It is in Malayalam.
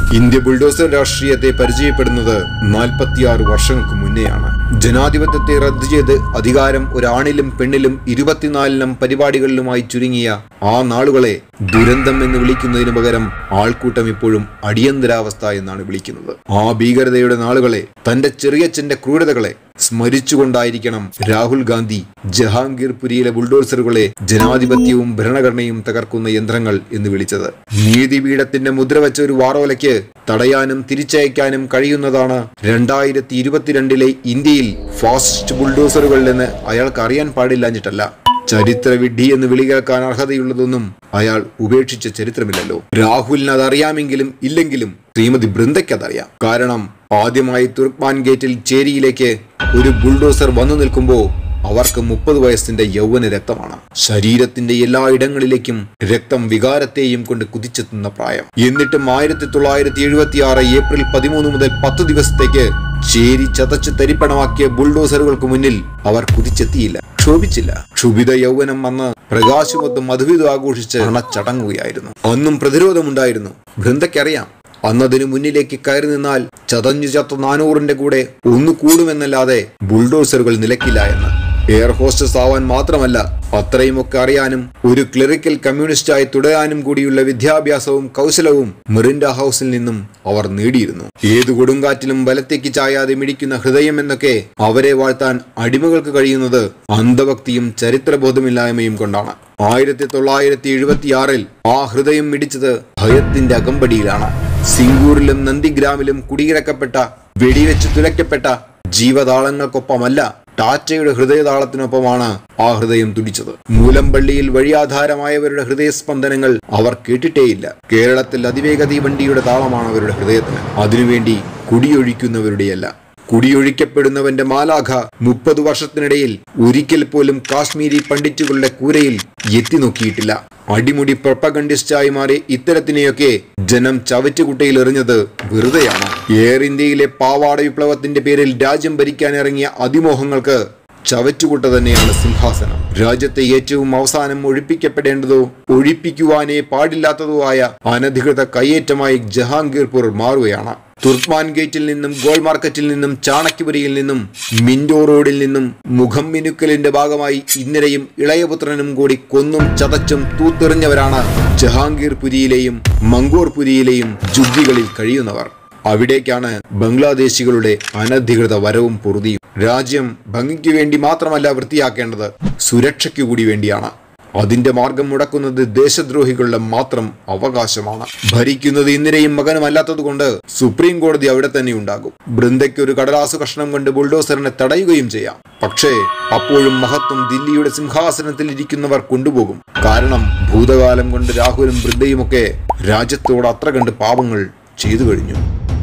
ഇന്ത്യ ബുൾഡോസർ രാഷ്ട്രീയത്തെ പരിചയപ്പെടുന്നത് നാൽപ്പത്തിയാറ് വർഷങ്ങൾക്ക് മുന്നെയാണ് ജനാധിപത്യത്തെ റദ്ദ് ചെയ്ത് അധികാരം ഒരാണിലും പെണ്ണിലും ഇരുപത്തിനാലിനം പരിപാടികളിലുമായി ചുരുങ്ങിയ ആ നാളുകളെ ദുരന്തം എന്ന് വിളിക്കുന്നതിന് പകരം ആൾക്കൂട്ടം ഇപ്പോഴും അടിയന്തരാവസ്ഥ എന്നാണ് വിളിക്കുന്നത് ആ ഭീകരതയുടെ നാളുകളെ തന്റെ ചെറിയച്ഛന്റെ ക്രൂരതകളെ സ്മരിച്ചുകൊണ്ടായിരിക്കണം രാഹുൽ ഗാന്ധി ജഹാംഗീർപുരിയിലെ ബുൾഡോസറുകളെ ജനാധിപത്യവും ഭരണഘടനയും തകർക്കുന്ന യന്ത്രങ്ങൾ എന്ന് വിളിച്ചത് നീതിപീഠത്തിന്റെ മുദ്ര വെച്ച ഒരു വാറോലയ്ക്ക് തടയാനും തിരിച്ചയക്കാനും കഴിയുന്നതാണ് രണ്ടായിരത്തി ഇരുപത്തിരണ്ടിലെ ഇന്ത്യയിൽ ഫാസിസ്റ്റ് ബുൾഡോസറുകൾ എന്ന് അയാൾക്ക് അറിയാൻ പാടില്ലാഞ്ഞിട്ടല്ല ചരിത്രവിഡ്ഢി എന്ന് വിളി കേൾക്കാൻ അർഹതയുള്ളതൊന്നും അയാൾ ഉപേക്ഷിച്ച ചരിത്രമില്ലല്ലോ രാഹുലിന് അതറിയാമെങ്കിലും ഇല്ലെങ്കിലും ശ്രീമതി ബൃന്ദയ്ക്ക് അതറിയാം കാരണം ആദ്യമായി തുർക്മാൻ ഗേറ്റിൽ ചേരിയിലേക്ക് ഒരു ബുൾഡോസർ വന്നു നിൽക്കുമ്പോ അവർക്ക് മുപ്പത് വയസ്സിന്റെ യൗവന രക്തമാണ് ശരീരത്തിന്റെ എല്ലാ ഇടങ്ങളിലേക്കും രക്തം വികാരത്തെയും കൊണ്ട് കുതിച്ചെത്തുന്ന പ്രായം എന്നിട്ടും ആയിരത്തി തൊള്ളായിരത്തി എഴുപത്തി ആറ് ഏപ്രിൽ പതിമൂന്ന് മുതൽ പത്ത് ദിവസത്തേക്ക് ചേരി ചതച്ച് തരിപ്പണമാക്കിയ ബുൾഡോസറുകൾക്ക് മുന്നിൽ അവർ കുതിച്ചെത്തിയില്ല ക്ഷോഭിച്ചില്ല ക്ഷുഭിത യൗവനം വന്ന് പ്രകാശമൊത്ത് മധുവിധം ആഘോഷിച്ച് അണച്ചടങ്ങുകയായിരുന്നു അന്നും പ്രതിരോധമുണ്ടായിരുന്നു ബൃന്ദയ്ക്കറിയാം അന്നതിനു മുന്നിലേക്ക് കയറി നിന്നാൽ ചതഞ്ഞു ചത്ത നാനൂറിന്റെ കൂടെ ഒന്നു കൂടുമെന്നല്ലാതെ ബുൾഡോസറുകൾ നിലക്കില്ല എന്ന് എയർ ഹോസ്റ്റസ് ആവാൻ മാത്രമല്ല അത്രയുമൊക്കെ അറിയാനും ഒരു ക്ലറിക്കൽ കമ്മ്യൂണിസ്റ്റായി തുടരാനും കൂടിയുള്ള വിദ്യാഭ്യാസവും കൗശലവും മിറിൻഡ ഹൗസിൽ നിന്നും അവർ നേടിയിരുന്നു ഏതു കൊടുങ്കാറ്റിലും ബലത്തേക്ക് ചായാതെ മിടിക്കുന്ന ഹൃദയം എന്നൊക്കെ അവരെ വാഴ്ത്താൻ അടിമകൾക്ക് കഴിയുന്നത് അന്ധഭക്തിയും ചരിത്രബോധമില്ലായ്മയും കൊണ്ടാണ് ആയിരത്തി തൊള്ളായിരത്തി എഴുപത്തിയാറിൽ ആ ഹൃദയം മിടിച്ചത് ഭയത്തിന്റെ അകമ്പടിയിലാണ് സിംഗൂറിലും നന്ദിഗ്രാമിലും കുടിയിറക്കപ്പെട്ട വെടിവെച്ച് തുലയ്ക്കപ്പെട്ട ജീവതാളങ്ങൾക്കൊപ്പമല്ല ടാറ്റയുടെ ഹൃദയതാളത്തിനൊപ്പമാണ് ആ ഹൃദയം തുടിച്ചത് മൂലമ്പള്ളിയിൽ വഴിയാധാരമായവരുടെ ഹൃദയസ്പന്ദനങ്ങൾ അവർ കേട്ടിട്ടേയില്ല കേരളത്തിൽ അതിവേഗ തീവണ്ടിയുടെ താളമാണ് അവരുടെ ഹൃദയത്തിന് അതിനുവേണ്ടി കുടിയൊഴിക്കുന്നവരുടെയല്ല കുടിയൊഴിക്കപ്പെടുന്നവന്റെ മാലാഖ മുപ്പത് വർഷത്തിനിടയിൽ ഒരിക്കൽ പോലും കാശ്മീരി പണ്ഡിറ്റുകളുടെ കൂരയിൽ എത്തി നോക്കിയിട്ടില്ല അടിമുടി പ്രൊപ്പഗണ്ടിസ്റ്റായി മാറി ഇത്തരത്തിനെയൊക്കെ ജനം ചവറ്റുകുട്ടയിൽ എറിഞ്ഞത് വെറുതെയാണ് എയർ ഇന്ത്യയിലെ പാവാട വിപ്ലവത്തിന്റെ പേരിൽ രാജ്യം ഭരിക്കാൻ ഇറങ്ങിയ അതിമോഹങ്ങൾക്ക് ചവറ്റുകുട്ട തന്നെയാണ് സിംഹാസനം രാജ്യത്തെ ഏറ്റവും അവസാനം ഒഴിപ്പിക്കപ്പെടേണ്ടതോ ഒഴിപ്പിക്കുവാനേ പാടില്ലാത്തതോ ആയ അനധികൃത കയ്യേറ്റമായി ജഹാംഗീർപൂർ മാറുകയാണ് തുർക്മാൻ ഗേറ്റിൽ നിന്നും ഗോൾ മാർക്കറ്റിൽ നിന്നും ചാണക്യപുരിയിൽ നിന്നും മിൻഡോ റോഡിൽ നിന്നും മുഖം മിനുക്കലിന്റെ ഭാഗമായി ഇന്ദിരയും ഇളയപുത്രനും കൂടി കൊന്നും ചതച്ചും തൂത്തെറിഞ്ഞവരാണ് ജഹാംഗീർപുരിയിലെയും മംഗോർപുരിയിലെയും ജുഗ്ഗികളിൽ കഴിയുന്നവർ അവിടേക്കാണ് ബംഗ്ലാദേശികളുടെ അനധികൃത വരവും പൊറുതിയും രാജ്യം ഭംഗിക്ക് വേണ്ടി മാത്രമല്ല വൃത്തിയാക്കേണ്ടത് സുരക്ഷയ്ക്കു കൂടി വേണ്ടിയാണ് അതിന്റെ മാർഗം മുടക്കുന്നത് ദേശദ്രോഹികളുടെ മാത്രം അവകാശമാണ് ഭരിക്കുന്നത് ഇന്ദിരയും മകനും അല്ലാത്തതുകൊണ്ട് സുപ്രീം കോടതി അവിടെ തന്നെ ഉണ്ടാകും ബൃന്ദയ്ക്ക് ഒരു കടലാസു കഷ്ണം കൊണ്ട് ബുൾഡോസറിനെ തടയുകയും ചെയ്യാം പക്ഷേ അപ്പോഴും മഹത്വം ദില്ലിയുടെ സിംഹാസനത്തിൽ ഇരിക്കുന്നവർ കൊണ്ടുപോകും കാരണം ഭൂതകാലം കൊണ്ട് രാഹുലും ബൃന്ദയുമൊക്കെ രാജ്യത്തോട് അത്ര കണ്ട് പാപങ്ങൾ ചെയ്തു കഴിഞ്ഞു